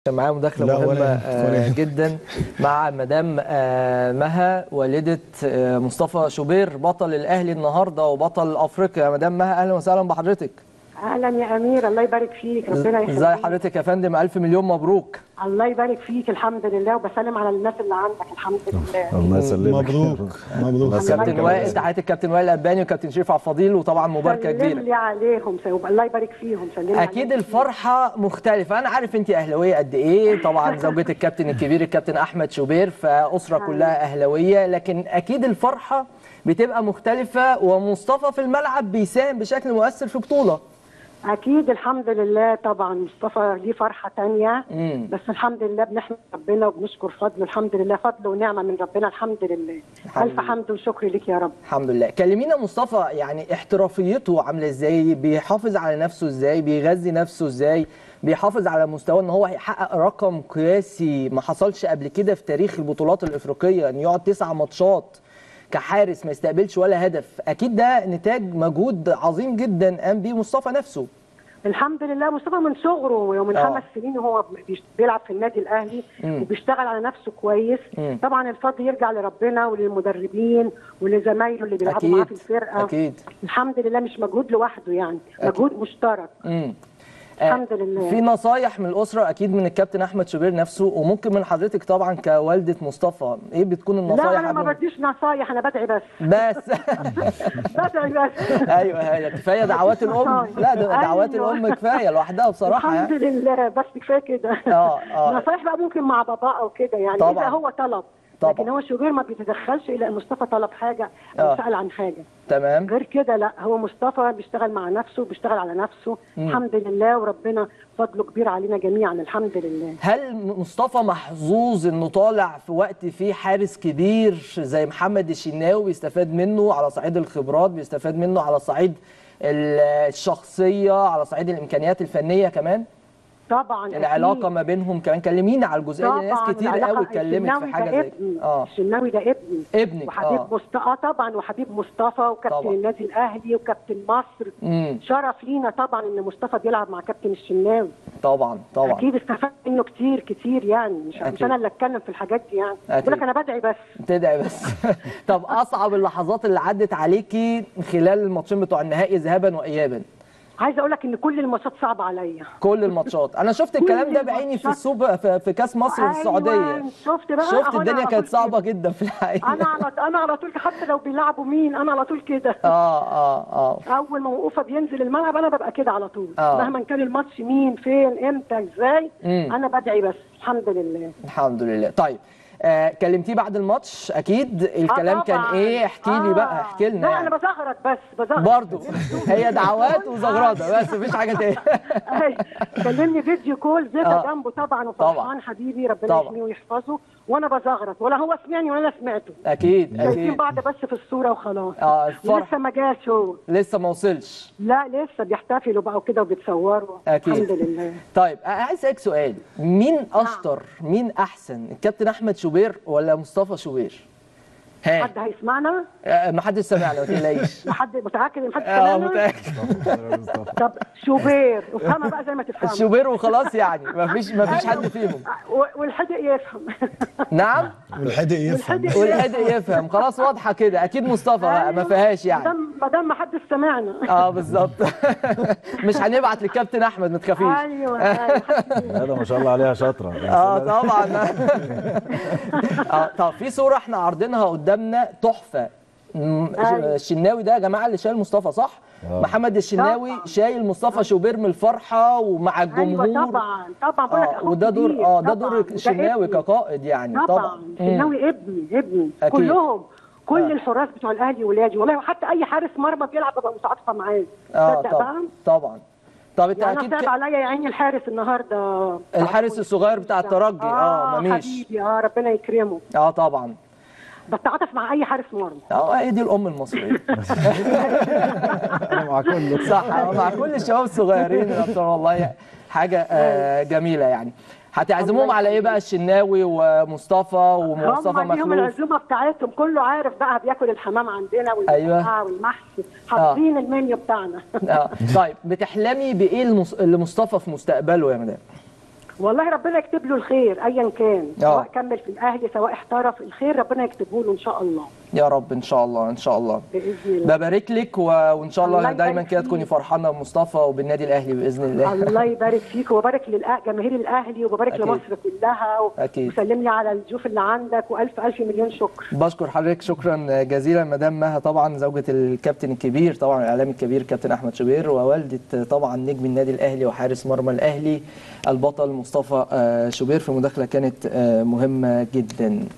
كان معايا مداخله لا، مهمه ولا- آه، ولا. جدا مع مدام آه، مها والده آه، مصطفى شوبير بطل الاهلي النهارده وبطل افريقيا مدام مها اهلا وسهلا بحضرتك اهلا يا امير الله يبارك فيك ربنا يخليك ازي حضرتك يا فندم الف مليون مبروك الله يبارك فيك الحمد لله وبسلم على الناس اللي عندك الحمد لله الله يسلمك مبروك مبروك الله يسلمك. كابتن وائل تحياتي الكابتن وائل الاباني وكابتن شريف عبد الفضيل وطبعا مباركه سلم كبيره لي عليهم سيب. الله يبارك فيهم سلم لي اكيد عليهم. الفرحه مختلفه انا عارف انت اهلاويه قد ايه طبعا زوجة الكابتن الكبير الكابتن احمد شوبير فاسره كلها اهلاويه لكن اكيد الفرحه بتبقى مختلفه ومصطفى في الملعب بيساهم بشكل مؤثر في بطوله اكيد الحمد لله طبعا مصطفى ليه فرحه تانية مم. بس الحمد لله بنحمد ربنا وبنشكر فضله الحمد لله فضل ونعمه من ربنا الحمد لله الحمد الف لله. حمد وشكر لك يا رب الحمد لله كلمينا مصطفى يعني احترافيته عامله ازاي بيحافظ على نفسه ازاي بيغذي نفسه ازاي بيحافظ على مستوى ان هو يحقق رقم قياسي ما حصلش قبل كده في تاريخ البطولات الافريقيه ان يقعد تسع ماتشات كحارس ما يستقبلش ولا هدف اكيد ده نتاج مجهود عظيم جدا قام بيه مصطفى نفسه الحمد لله مصطفى من صغره ومن آه. خمس سنين وهو بيش- بيلعب في النادي الاهلي مم. وبيشتغل على نفسه كويس مم. طبعا الفضل يرجع لربنا وللمدربين ولزمايله اللي بيلعبوا أكيد. معاه في الفرقه أكيد. الحمد لله مش مجهود لوحده يعني أكيد. مجهود مشترك امم الحمد لله. في نصايح من الاسره اكيد من الكابتن احمد شوبير نفسه وممكن من حضرتك طبعا كوالده مصطفى ايه بتكون النصايح لا انا ما قبل بديش نصايح انا بدعي بس بس بدعي بس ايوه هي كفايه دعوات الام لا ده دعوات أيوة. الام كفايه لوحدها بصراحه الحمد يعني لله بس كفايه كده آه، آه. نصايح بقى ممكن مع بابا او كده يعني طبعاً. اذا هو طلب طبعاً. لكن هو شوبير ما بيتدخلش الا ان مصطفى طلب حاجه او آه. سال عن حاجه تمام غير كده لا هو مصطفى بيشتغل مع نفسه بيشتغل على نفسه مم. الحمد لله وربنا فضله كبير علينا جميعا الحمد لله هل مصطفى محظوظ انه طالع في وقت فيه حارس كبير زي محمد الشناوي بيستفاد منه على صعيد الخبرات بيستفاد منه على صعيد ال- الشخصيه على صعيد الامكانيات الفنيه كمان طبعا العلاقه أكيد. ما بينهم كمان كلمينا على الجزئيه دي ناس طبعا كتير العلاقة- قوي اتكلمت في الشناوي حاجه ده زي ابني. كده اه الشناوي ده ابني ابنك وحبيب اه مصطفى اه طبعا وحبيب مصطفى وكابتن طبعا. النادي الاهلي وكابتن مصر امم شرف لينا طبعا ان مصطفى بيلعب مع كابتن الشناوي طبعا طبعا اكيد استفدت منه كتير كتير يعني مش, أكيد. مش انا اللي اتكلم في الحاجات دي يعني أكيد. بقول لك انا بدعي بس تدعي بس طب اصعب اللحظات اللي عدت عليكي خلال الماتشين بتوع النهائي ذهابا وايابا عايزه اقول لك ان كل الماتشات صعبه عليا كل الماتشات انا شفت الكلام ده بعيني في الماتشات. السوبر في, في كاس مصر السعوديه أيوة، شفت بقى شفت أهو أنا الدنيا على كانت طول صعبه كده. جدا في الحقيقه انا على انا على طول حتى لو بيلعبوا مين انا على طول كده اه اه اه اول ما وقوفه بينزل الملعب انا ببقى كده على طول آه. مهما كان الماتش مين فين امتى ازاي مم. انا بدعي بس الحمد لله الحمد لله طيب آه كلمتيه بعد الماتش اكيد الكلام آه كان طبعاً. ايه احكي لي بقى آه. احكي لنا لا يعني انا بزغرط بس بزغرط برضه هي دعوات وزغرطه بس مفيش حاجه تاني أي. كلمني فيديو كول زيتا آه. جنبه طبعا طبعاً. وفرحان حبيبي ربنا طبعاً. يحميه ويحفظه وانا بزغرط ولا هو سمعني ولا أنا سمعته اكيد شايفين اكيد بعض بس في الصوره وخلاص اه الفرح لسه ما جاش هو لسه ما وصلش لا لسه بيحتفلوا بقى وكده وبيتصوروا أكيد. الحمد لله طيب أنا عايز اسالك سؤال مين اشطر مين احسن الكابتن احمد شوبير ولا مصطفى شوبير ها حد هيسمعنا آه، ما حدش سمعنا ما تقلقيش حد متاكد ان حد اه سمعنا متاكد طب شوبير افهمها بقى زي ما تفهمها الشوبير وخلاص يعني ما فيش ما فيش حد فيهم و- والحدق يفهم نعم والحدق يفهم والحدق والحادق يفهم خلاص واضحه كده اكيد مصطفى بقى ما فيهاش يعني ما دام ما حدش سمعنا اه بالظبط مش هنبعت للكابتن احمد ما تخافيش ايوه أيوة. هذا ما شاء الله عليها شاطره اه طبعا اه طب في صوره احنا عارضينها قدامنا تحفه م- أيوة. الشناوي ده يا جماعه اللي شايل مصطفى صح؟ آه. محمد الشناوي طبعاً. شايل مصطفى شوبير من الفرحه ومع الجمهور ايوه طبعا طبعا بقول لك اه أخوه وده دور كبير. اه ده طبعاً. دور وده الشناوي ابني. كقائد يعني طبعا طبعا مم. الشناوي ابني ابني أكيد. كلهم كل آه. الحراس بتوع الاهلي ولادي والله وحتى اي حارس مرمى بيلعب ببقى متعاطفه معاه اه تصدق طبعا بقى طبعا طب انت يعني انا اكيد صعب ك... عليا يا عيني الحارس النهارده الحارس الصغير بتاع الترجي اه مميش حبيبي اه ربنا يكرمه اه طبعا بتعاطف مع اي حارس مرمى اه هي دي الام المصريه انا مع كله صح آه، مع كل الشباب الصغيرين الابطال والله حاجه آه جميله يعني هتعزموهم على ايه بقى الشناوي ومصطفى ومصطفى هم ليهم مخلوف العزومه بتاعتهم كله عارف بقى بياكل الحمام عندنا أيوة. والمقاع والمحشي حافظين المنيو بتاعنا آه. طيب بتحلمي بايه المص... لمصطفى في مستقبله يا مدام والله ربنا يكتب له الخير ايا كان آه. سواء كمل في الاهلي سواء احترف الخير ربنا يكتبه له ان شاء الله يا رب ان شاء الله ان شاء الله باذن الله ببارك لك و... وان شاء الله الله دايما يبارك كده فيك. تكوني فرحانه بمصطفى وبالنادي الاهلي باذن الله الله يبارك فيك وبارك لجماهير الاهلي وبارك أكيد. لمصر كلها و- أكيد. وسلم لي على الضيوف اللي عندك والف الف مليون شكر بشكر حضرتك شكرا جزيلا مدام مها طبعا زوجة الكابتن الكبير طبعا الاعلامي الكبير كابتن احمد شوبير ووالدة طبعا نجم النادي الاهلي وحارس مرمى الاهلي البطل مصطفى آه، شوبير في مداخله كانت آه، مهمه جدا